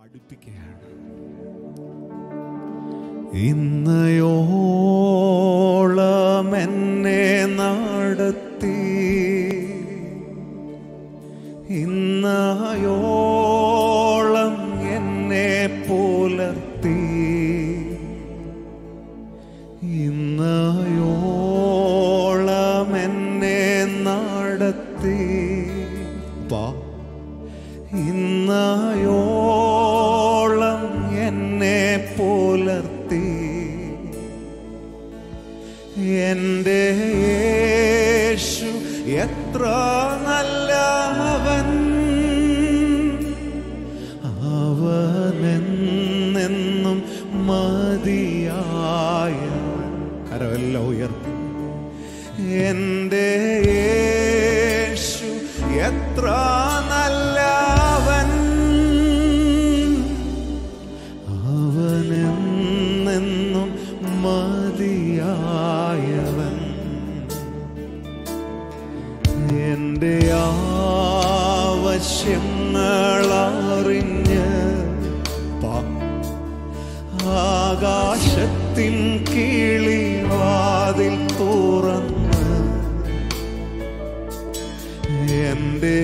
അടുപ്പിക്കുകയാണ് ഇന്നയോളം എന്നെ നടത്തി ഇന്നയോളം എന്നെ പുലർത്തി ഇന്നയോളം എന്നെ നടത്തി വാ ഇന്നയോളം എന്നെ പുലർത്തി എൻ്റെ യേശു എത്ര നല്ലവൻ അവനെന്നെന്നും മതിയായ കരവെല്ലാം ഉയർത്തി എൻ്റെ യേശു എത്ര നല്ലവൻ അവനെന്നെന്നും മതിയായവൻ എൻ്റെ ആവശ്യങ്ങളറിഞ്ഞ് പാ ആകാശത്തിൻ കിളിവാതിൽ തുറന്ന് എൻ്റെ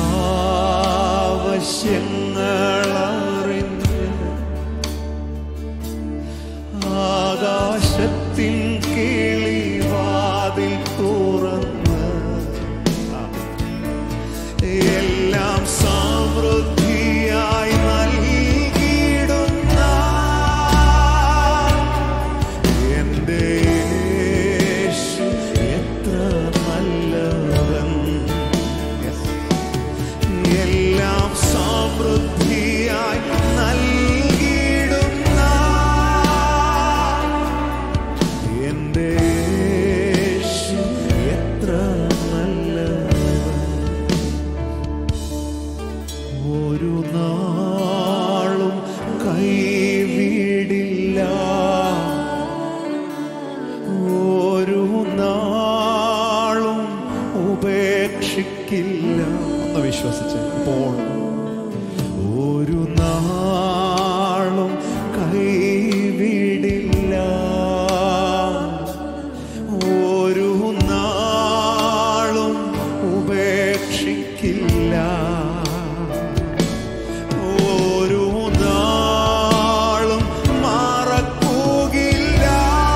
ആവശ്യങ്ങളറിഞ്ഞ് ആകാശത്തിൻ കിളിവാതിൽ തുറന്ന് എല്ലാം സമൃദ്ധിയായി നൽകിയിടുന്ന എൻ്റെ യേശു എത്ര നല്ലവൻ എല്ലാം സമൃദ്ധിയായി നൽകിയിടുന്ന എൻ്റെ യേശു എത്ര നല്ലവൻ ഒരു നാളും കൈവിടില്ല ഒരു നാളും ഉപേക്ഷിക്കില്ല ഒന്ന് വിശ്വസിച്ച് ഇപ്പോൾ ഒരു നാളും കൈവിടില്ല ഒരു നാളും ഉപേക്ഷിക്കില്ല ഒരു നാളും മറക്കുകയില്ല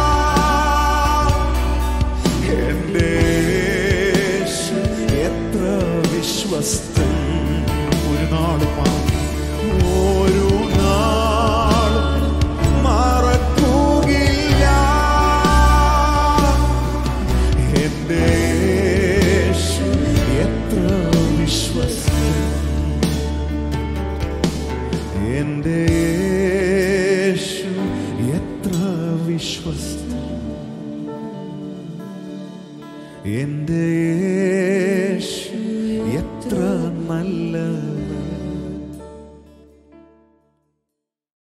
എൻ്റെ യേശു എത്ര വിശ്വസ്തൻ ഒരു നാളും മറ- ഒരു നാളും മറക്കുകയില്ല എൻ്റെ യേശു എത്ര വിശ്വസ്തൻ എൻ്റെ യേശു എത്ര വിശ്വസ്തൻ എൻ്റെ യേശു എത്ര നല്ല